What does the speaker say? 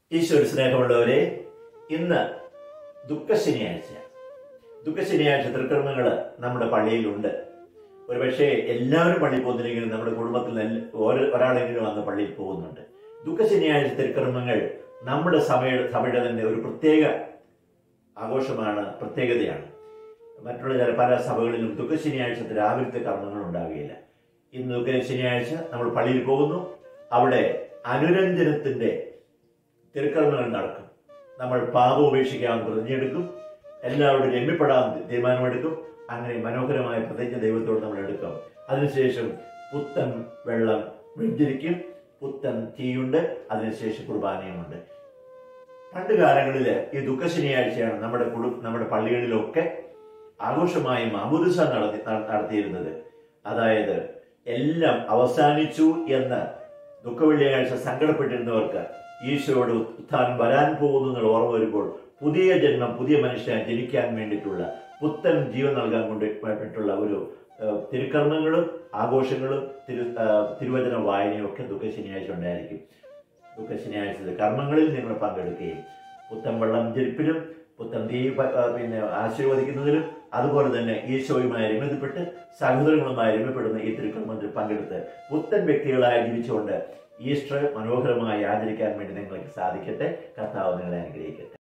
ഈശ്വര സ്നേഹമുള്ളവരെ ഇന്ന് ദുഃഖശനിയാഴ്ച ദുഃഖശനിയാഴ്ച തൃക്കർമ്മങ്ങൾ നമ്മുടെ പള്ളിയിലുണ്ട് ഒരുപക്ഷെ എല്ലാവരും പള്ളിയിൽ പോകുന്നില്ലെങ്കിലും നമ്മുടെ കുടുംബത്തിൽ നല്ല- ഓരോ ഒരാളെങ്കിലും വന്ന് പള്ളിയിൽ പോകുന്നുണ്ട് ദുഃഖശനിയാഴ്ച തിരുക്കർമ്മങ്ങൾ നമ്മുടെ സഭയുടെ സഭയുടെ തന്നെ ഒരു പ്രത്യേക ആഘോഷമാണ് പ്രത്യേകതയാണ് മറ്റുള്ള ചില പല സഭകളിലും ദുഃഖശനിയാഴ്ചത്തെ രാവിലത്തെ കർമ്മങ്ങൾ ഉണ്ടാവുകയില്ല ഇന്ന് ദുഃഖ ശനിയാഴ്ച നമ്മൾ പള്ളിയിൽ പോകുന്നു അവിടെ അനുരഞ്ജനത്തിന്റെ തിരുക്കർമ്മങ്ങൾ നടക്കും നമ്മൾ പാപം ഉപേക്ഷിക്കാൻ പ്രതിജ്ഞയെടുക്കും എല്ലാവരോടും രമ്യപ്പെടാൻ തീരുമാനമെടുക്കും അങ്ങനെ മനോഹരമായ പ്രതിജ്ഞ ദൈവത്തോട് നമ്മൾ എടുക്കും അതിനുശേഷം പുത്തൻ വെള്ളം വെഞ്ചരിക്കും പുത്തൻ തീയുണ്ട് അതിനുശേഷം കുർബാനയുമുണ്ട് പണ്ട് കാലങ്ങളിൽ ഈ ദുഃഖശനിയാഴ്ചയാണ് നമ്മുടെ കുടു നമ്മുടെ പള്ളികളിലൊക്കെ ആഘോഷമായി മാമുദിസ നടത്തി നട- നടത്തിയിരുന്നത് അതായത് എല്ലാം അവസാനിച്ചു എന്ന് ദുഃഖവെള്ളിയാഴ്ച സങ്കടപ്പെട്ടിരുന്നവർക്ക് ഈശോയുടെ ഉത്ഥാനം വരാൻ പോകുന്നു എന്നുള്ള ഓർമ്മ വരുമ്പോൾ പുതിയ ജന്മം പുതിയ മനുഷ്യൻ ജനിക്കാൻ വേണ്ടിയിട്ടുള്ള പുത്തൻ ജീവൻ നൽകാൻ കൊണ്ട് വേണ്ടിയിട്ടുള്ള ഒരു ഏഹ്, തിരുക്കർമ്മങ്ങളും ആഘോഷങ്ങളും തിരു ഏഹ്, തിരുവചന വായനയും ഒക്കെ ദുഃഖ ശനിയാഴ്ച ഉണ്ടായിരിക്കും ദുഃഖ ശനിയാഴ്ച കർമ്മങ്ങളിൽ നിങ്ങൾ പങ്കെടുക്കുകയും പുത്തൻ വെള്ളം ജരിപ്പിലും പുത്തൻ തീ പ- ഏഹ്, പിന്നെ ആശീർവദിക്കുന്നതിലും അതുപോലെ തന്നെ ഈശോയുമായി രമ്യതപ്പെട്ട് സഹോദരങ്ങളുമായി രമ്യപ്പെടുന്ന ഈ തിരുക്കർമ്മത്തിൽ പങ്കെടുത്ത് പുത്തൻ വ്യക്തികളായി ജീവിച്ചുകൊണ്ട് ഈസ്റ്റർ മനോഹരമായി ആചരിക്കാൻ വേണ്ടി നിങ്ങൾക്ക് സാധിക്കട്ടെ കർത്താവ് നിങ്ങളെ അനുഗ്രഹിക്കട്ടെ